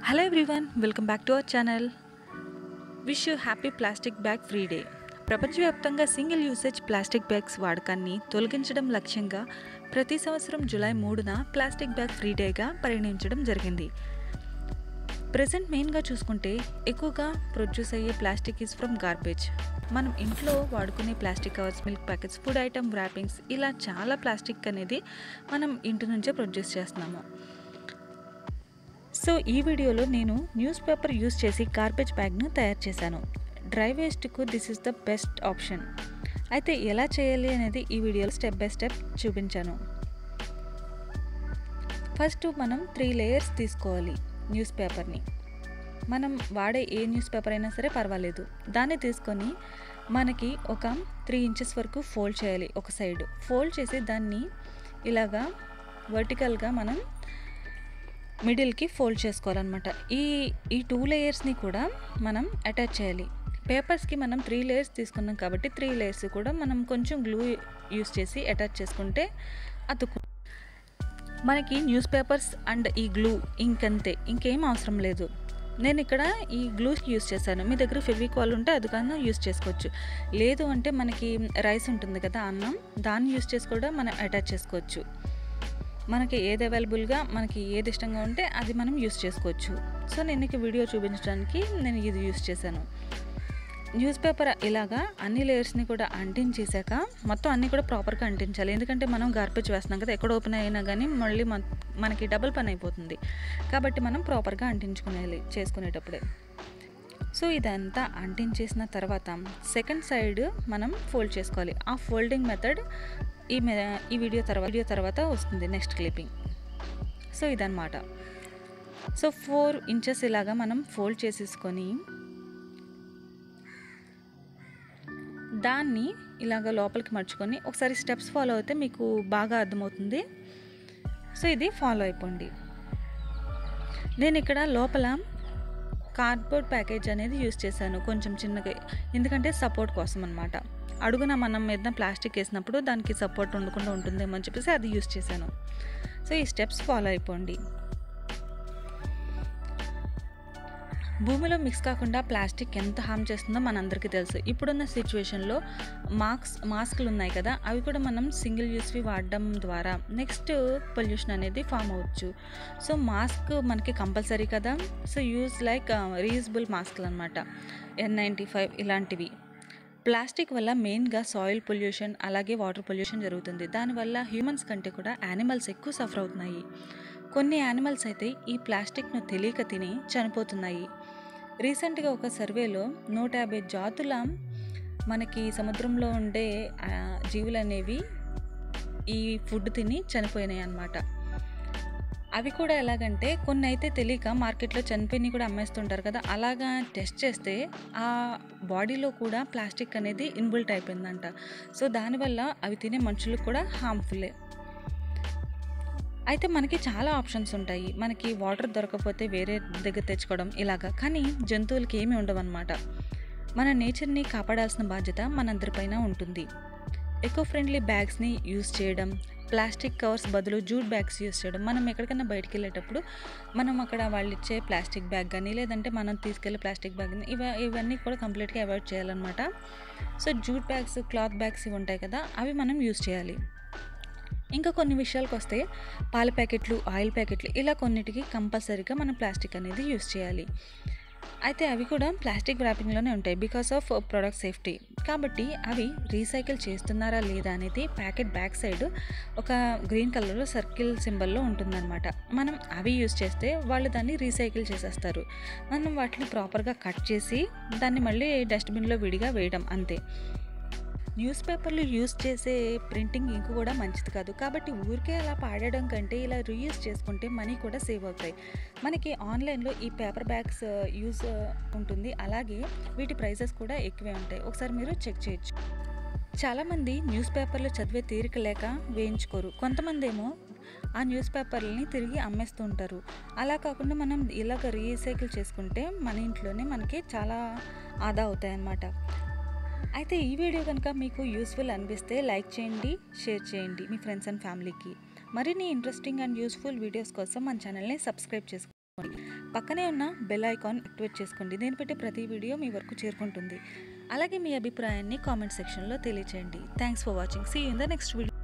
hello everyone welcome back to our channel wish you happy plastic bag free day ప్రపంచవ్యాప్తంగా single usage plastic bags వాడకాన్ని తొలగించడం లక్ష్యంగా ప్రతి సంవత్సరం జూలై మూడున ప్లాస్టిక్ బ్యాగ్ ఫ్రీ డేగా పరిగణించడం జరిగింది ప్రజెంట్ మెయిన్గా చూసుకుంటే ఎక్కువగా ప్రొడ్యూస్ అయ్యే ప్లాస్టిక్ ఈజ్ ఫ్రమ్ గార్బేజ్ మనం ఇంట్లో వాడుకునే plastic covers milk packets food item wrappings ఇలా చాలా ప్లాస్టిక్ అనేది మనం ఇంటి నుంచే ప్రొడ్యూస్ చేస్తున్నాము సో ఈ వీడియోలో నేను న్యూస్ పేపర్ యూస్ చేసి గార్బేజ్ బ్యాగ్ను తయారు చేశాను డ్రై వేస్ట్కు this is the best option అయితే ఎలా చేయాలి అనేది ఈ వీడియోలో స్టెప్ బై స్టెప్ చూపించాను ఫస్ట్ మనం త్రీ లేయర్స్ తీసుకోవాలి న్యూస్ పేపర్ని మనం వాడే ఏ న్యూస్ పేపర్ అయినా సరే పర్వాలేదు దాన్ని తీసుకొని మనకి ఒక త్రీ ఇంచెస్ వరకు ఫోల్డ్ చేయాలి ఒక సైడ్ ఫోల్డ్ చేసి దాన్ని ఇలాగా వర్టికల్గా మనం మిడిల్కి ఫోల్డ్ చేసుకోవాలన్నమాట ఈ ఈ టూ లేయర్స్ని కూడా మనం అటాచ్ చేయాలి పేపర్స్కి మనం త్రీ లేయర్స్ తీసుకున్నాం కాబట్టి త్రీ లేయర్స్ కూడా మనం కొంచెం గ్లూ యూస్ చేసి అటాచ్ చేసుకుంటే అతుకు మనకి న్యూస్ పేపర్స్ అండ్ ఈ గ్లూ ఇంకంతే ఇంకేం అవసరం లేదు నేను ఇక్కడ ఈ గ్లూ యూస్ చేశాను మీ దగ్గర ఫెవికాల్ ఉంటే అది కన్నా యూస్ చేసుకోవచ్చు లేదు అంటే మనకి రైస్ ఉంటుంది కదా అన్నం దాన్ని యూస్ చేసి కూడా మనం అటాచ్ చేసుకోవచ్చు మనకి ఏది అవైలబుల్గా మనకి ఏది ఇష్టంగా ఉంటే అది మనం యూస్ చేసుకోవచ్చు సో నేను ఇక వీడియో చూపించడానికి నేను ఇది యూస్ చేశాను న్యూస్ పేపర్ ఇలాగా అన్ని లేయర్స్ని కూడా అంటించేసాక మొత్తం అన్నీ కూడా ప్రాపర్గా అంటించాలి ఎందుకంటే మనం గార్బేజ్ వేస్తున్నాం కదా ఎక్కడ ఓపెన్ అయినా కానీ మళ్ళీ మనకి డబుల్ పని అయిపోతుంది కాబట్టి మనం ప్రాపర్గా అంటించుకునేది చేసుకునేటప్పుడే సో ఇదంతా అంటించేసిన తర్వాత సెకండ్ సైడ్ మనం ఫోల్డ్ చేసుకోవాలి ఆ ఫోల్డింగ్ మెథడ్ ఈ ఈ వీడియో తర్వాత వీడియో తర్వాత వస్తుంది నెక్స్ట్ క్లిప్పింగ్ సో ఇదన్నమాట సో ఫోర్ ఇంచెస్ ఇలాగా మనం ఫోల్డ్ చేసేసుకొని దాన్ని ఇలాగ లోపలికి మర్చుకొని ఒకసారి స్టెప్స్ ఫాలో అయితే మీకు బాగా అర్థమవుతుంది సో ఇది ఫాలో అయిపోండి నేను ఇక్కడ లోపల కార్డ్బోర్డ్ ప్యాకేజ్ అనేది యూస్ చేశాను కొంచెం చిన్నగా ఎందుకంటే సపోర్ట్ కోసం అనమాట అడుగున మనం ఏదైనా ప్లాస్టిక్ వేసినప్పుడు దానికి సపోర్ట్ ఉండకుండా ఉంటుందేమో అని చెప్పేసి అది యూస్ చేశాను సో ఈ స్టెప్స్ ఫాలో అయిపోండి భూమిలో మిక్స్ కాకుండా ప్లాస్టిక్ ఎంత హామ్ చేస్తుందో మనందరికీ తెలుసు ఇప్పుడున్న సిచ్యువేషన్లో మాస్క్ మాస్కులు ఉన్నాయి కదా అవి కూడా మనం సింగిల్ యూస్వి వాడడం ద్వారా నెక్స్ట్ పొల్యూషన్ అనేది ఫామ్ అవ్వచ్చు సో మాస్క్ మనకి కంపల్సరీ కదా సో యూజ్ లైక్ రీయూజబుల్ మాస్క్లు అనమాట ఎన్ నైంటీ ఫైవ్ ఇలాంటివి ప్లాస్టిక్ వల్ల మెయిన్గా సాయిల్ పొల్యూషన్ అలాగే వాటర్ పొల్యూషన్ జరుగుతుంది దానివల్ల హ్యూమన్స్ కంటే కూడా యానిమల్స్ ఎక్కువ సఫర్ అవుతున్నాయి కొన్ని యానిమల్స్ అయితే ఈ ప్లాస్టిక్ను తెలియక తిని చనిపోతున్నాయి రీసెంట్గా ఒక సర్వేలో నూట యాభై జాతుల మనకి సముద్రంలో ఉండే జీవులు అనేవి ఈ ఫుడ్ తిని చనిపోయినాయి అన్నమాట అవి కూడా ఎలాగంటే కొన్ని అయితే తెలియక మార్కెట్లో చనిపోయి కూడా అమ్మేస్తుంటారు కదా అలాగా టెస్ట్ చేస్తే ఆ బాడీలో కూడా ప్లాస్టిక్ అనేది ఇన్బుల్ట్ అయిపోయిందంట సో దానివల్ల అవి తినే మనుషులకు కూడా హార్మ్ఫుల్లే అయితే మనకి చాలా ఆప్షన్స్ ఉంటాయి మనకి వాటర్ దొరకకపోతే వేరే దగ్గర తెచ్చుకోవడం ఇలాగా కానీ జంతువులకి ఏమీ ఉండవన్నమాట మన నేచర్ని కాపాడాల్సిన బాధ్యత మనందరిపైన ఉంటుంది ఎకో ఫ్రెండ్లీ బ్యాగ్స్ని యూస్ చేయడం ప్లాస్టిక్ కవర్స్ బదులు జూట్ బ్యాగ్స్ యూస్ చేయడం మనం ఎక్కడికైనా బయటికి వెళ్ళేటప్పుడు మనం అక్కడ వాళ్ళు ఇచ్చే ప్లాస్టిక్ బ్యాగ్ కానీ లేదంటే మనం తీసుకెళ్ళే ప్లాస్టిక్ బ్యాగ్ని ఇవ ఇవన్నీ కూడా కంప్లీట్గా అవాయిడ్ చేయాలన్నమాట so jute bags cloth bags ఇవి ఉంటాయి కదా అవి మనం యూస్ చేయాలి ఇంకా కొన్ని విషయాలకు వస్తే పాల ప్యాకెట్లు ఆయిల్ ప్యాకెట్లు ఇలా కొన్నిటికి కంపల్సరీగా మనం ప్లాస్టిక్ అనేది యూస్ చేయాలి అయితే అవి కూడా ప్లాస్టిక్ ర్యాపింగ్లోనే ఉంటాయి బికాస్ ఆఫ్ ప్రొడక్ట్ సేఫ్టీ కాబట్టి అవి రీసైకిల్ చేస్తున్నారా లేదా అనేది ప్యాకెట్ బ్యాక్ సైడ్ ఒక గ్రీన్ కలర్లో సర్కిల్ సింబల్లో ఉంటుందన్నమాట మనం అవి యూస్ చేస్తే వాళ్ళు దాన్ని రీసైకిల్ చేసేస్తారు మనం వాటిని ప్రాపర్గా కట్ చేసి దాన్ని మళ్ళీ డస్ట్బిన్లో విడిగా వేయడం అంతే న్యూస్ పేపర్లు యూస్ చేసే ప్రింటింగ్ ఇంక్ కూడా మంచిది కాదు కాబట్టి ఊరికే అలా పాడడం కంటే ఇలా రీయూస్ చేసుకుంటే మనీ కూడా సేవ్ అవుతాయి మనకి ఆన్లైన్లో ఈ పేపర్ బ్యాగ్స్ యూజ్ ఉంటుంది అలాగే వీటి ప్రైసెస్ కూడా ఎక్కువే ఉంటాయి ఒకసారి మీరు చెక్ చేయొచ్చు చాలామంది న్యూస్ పేపర్లు చదివే తీరిక లేక వేయించుకోరు కొంతమంది ఏమో ఆ న్యూస్ పేపర్లని తిరిగి అమ్మేస్తూ ఉంటారు అలా కాకుండా మనం ఇలాగ రీసైకిల్ చేసుకుంటే మన ఇంట్లోనే మనకి చాలా ఆదా అవుతాయి అన్నమాట అయితే ఈ వీడియో కనుక మీకు యూస్ఫుల్ అనిపిస్తే లైక్ చేయండి షేర్ చేయండి మీ ఫ్రెండ్స్ అండ్ ఫ్యామిలీకి మరిన్ని ఇంట్రెస్టింగ్ అండ్ యూస్ఫుల్ వీడియోస్ కోసం మన ఛానల్ని సబ్స్క్రైబ్ చేసుకోండి పక్కనే ఉన్న బెల్ ఐకాన్ యాక్టివేట్ చేసుకోండి నేను పెట్టే ప్రతి వీడియో మీ వరకు చేరుకుంటుంది అలాగే మీ అభిప్రాయాన్ని కామెంట్ సెక్షన్లో తెలియచేయండి thanks for watching see in the next video